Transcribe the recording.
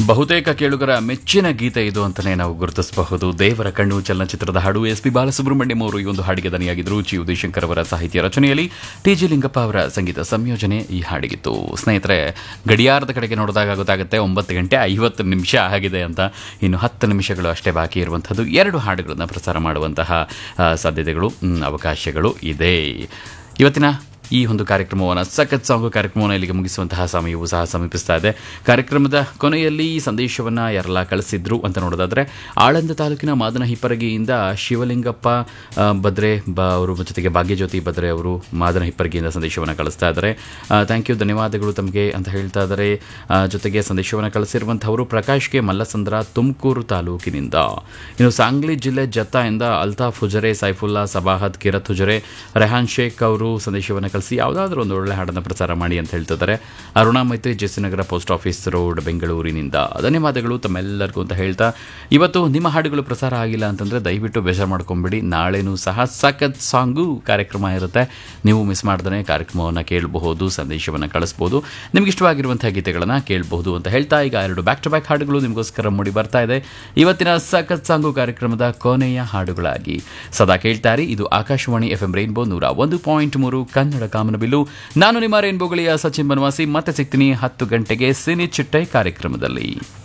ಬಹುತೇಕ ಕೇಳುಗರ ಮೆಚ್ಚಿನ ಗೀತೆ ಇದು ಅಂತಲೇ ನಾವು ಗುರುತಿಸಬಹುದು ದೇವರ ಕಣ್ಣು ಚಲನಚಿತ್ರದ ಹಾಡು ಎಸ್ ಪಿ ಬಾಲಸುಬ್ರಹ್ಮಣ್ಯಂ ಅವರು ಈ ಒಂದು ಹಾಡಿಗೆ ದನಿಯಾಗಿದ್ದರು ಜಿ ಉದಯಶಂಕರ್ ಅವರ ಸಾಹಿತ್ಯ ರಚನೆಯಲ್ಲಿ ಟಿ ಜಿ ಲಿಂಗಪ್ಪ ಅವರ ಸಂಗೀತ ಸಂಯೋಜನೆ ಈ ಹಾಡಿಗಿತ್ತು ಸ್ನೇಹಿತರೆ ಗಡಿಯಾರದ ಕಡೆಗೆ ನೋಡಿದಾಗ ಗೊತ್ತಾಗುತ್ತೆ ಒಂಬತ್ತು ಗಂಟೆ ಐವತ್ತು ನಿಮಿಷ ಆಗಿದೆ ಅಂತ ಇನ್ನು ಹತ್ತು ನಿಮಿಷಗಳು ಅಷ್ಟೇ ಬಾಕಿ ಇರುವಂಥದ್ದು ಎರಡು ಹಾಡುಗಳನ್ನು ಪ್ರಸಾರ ಮಾಡುವಂತಹ ಆ, ಸಾಧ್ಯತೆಗಳು ಮ್, ಅವಕಾಶಗಳು ಇದೆ ಇವತ್ತಿನ ಈ ಒಂದು ಕಾರ್ಯಕ್ರಮವನ್ನು ಸಖತ್ ಸಾಂಗು ಕಾರ್ಯಕ್ರಮವನ್ನು ಇಲ್ಲಿಗೆ ಮುಗಿಸುವಂತಹ ಸಮಯವು ಸಹ ಸಮೀಪಿಸ್ತಾ ಇದೆ ಕಾರ್ಯಕ್ರಮದ ಕೊನೆಯಲ್ಲಿ ಈ ಸಂದೇಶವನ್ನು ಯಾರೆಲ್ಲ ಕಳಿಸಿದ್ರು ಅಂತ ನೋಡೋದಾದ್ರೆ ಆಳಂದ ತಾಲೂಕಿನ ಮಾದನ ಹಿಪ್ಪರಗಿಯಿಂದ ಶಿವಲಿಂಗಪ್ಪ ಆ, ಬದ್ರೆ ಬ ಅವರು ಜೊತೆಗೆ ಭಾಗ್ಯಜ್ಯೋತಿ ಬದ್ರೆ ಅವರು ಮಾದನ ಹಿಪ್ಪರಗಿಯಿಂದ ಸಂದೇಶವನ್ನು ಕಳಿಸ್ತಾ ಇದ್ದಾರೆ ಥ್ಯಾಂಕ್ ಯು ಧನ್ಯವಾದಗಳು ತಮಗೆ ಅಂತ ಹೇಳ್ತಾ ಇದ್ದಾರೆ ಆ, ಜೊತೆಗೆ ಸಂದೇಶವನ್ನು ಕಳಿಸಿರುವಂಥವರು ಪ್ರಕಾಶ್ಗೆ ಮಲ್ಲಸಂದ್ರ ತುಮಕೂರು ತಾಲೂಕಿನಿಂದ ಇನ್ನು ಸಾಂಗ್ಲಿ ಜಿಲ್ಲೆ ಜತ್ತಾಯಿಂದ ಅಲ್ತಾಫ್ ಹುಜರೆ ಸೈಫುಲ್ಲಾ ಸಬಾಹದ್ ಕಿರತ್ ಹುಜರೆ ರೆಹಾನ್ ಶೇಖ್ ಅವರು ಸಂದೇಶವನ್ನು ಕಳಿಸಿ ಯಾವುದಾದ್ರೂ ಒಂದು ಒಳ್ಳೆ ಹಾಡನ್ನು ಪ್ರಸಾರ ಮಾಡಿ ಅಂತ ಹೇಳ್ತಿದ್ದಾರೆ ಅರುಣಾ ಮೈತ್ರಿ ಜೆಸಿನಗರ ಪೋಸ್ಟ್ ಆಫೀಸ್ ರೋಡ್ ಬೆಂಗಳೂರಿನಿಂದ ಧನ್ಯವಾದಗಳು ತಮ್ಮೆಲ್ಲರಿಗೂ ಅಂತ ಹೇಳ್ತಾ ಇವತ್ತು ನಿಮ್ಮ ಹಾಡುಗಳು ಪ್ರಸಾರ ಆಗಿಲ್ಲ ಅಂತಂದರೆ ದಯವಿಟ್ಟು ಬೇಜಾರು ಮಾಡ್ಕೊಂಬಿಡಿ ನಾಳೆನೂ ಸಹ ಸಖತ್ ಸಾಂಗು ಕಾರ್ಯಕ್ರಮ ಇರುತ್ತೆ ನೀವು ಮಿಸ್ ಮಾಡ್ದೇ ಕಾರ್ಯಕ್ರಮವನ್ನು ಕೇಳಬಹುದು ಸಂದೇಶವನ್ನು ಕಳಿಸ್ಬೋದು ನಿಮ್ಗೆ ಇಷ್ಟವಾಗಿರುವಂತಹ ಗೀತೆಗಳನ್ನು ಕೇಳಬಹುದು ಅಂತ ಹೇಳ್ತಾ ಈಗ ಎರಡು ಬ್ಯಾಕ್ ಟು ಬ್ಯಾಕ್ ಹಾಡುಗಳು ನಿಮಗೋಸ್ಕರ ಮೂಡಿ ಬರ್ತಾ ಇದೆ ಇವತ್ತಿನ ಸಖತ್ ಸಾಂಗು ಕಾರ್ಯಕ್ರಮದ ಕೊನೆಯ ಹಾಡುಗಳಾಗಿ ಸದಾ ಕೇಳ್ತಾರೆ ಇದು ಆಕಾಶವಾಣಿ ಎಫ್ ಎಂ ರೈನ್ಬೋ ನೂರ ಒಂದು ಪಾಯಿಂಟ್ ಮೂರು ಕನ್ನಡ ಕಾಮನಬಿಲ್ಲು ನಾನು ನಿಮ್ಮ ರೈನ್ಬೋ ಗಳಿಯ ಸಚಿನ್ ಬನವಾಸಿ ಮತ್ತೆ ಸಿಗ್ತೀನಿ ಹತ್ತು ಗಂಟೆಗೆ ಸಿನಿ ಚಿಟ್ಟೆ ಕಾರ್ಯಕ್ರಮದಲ್ಲಿ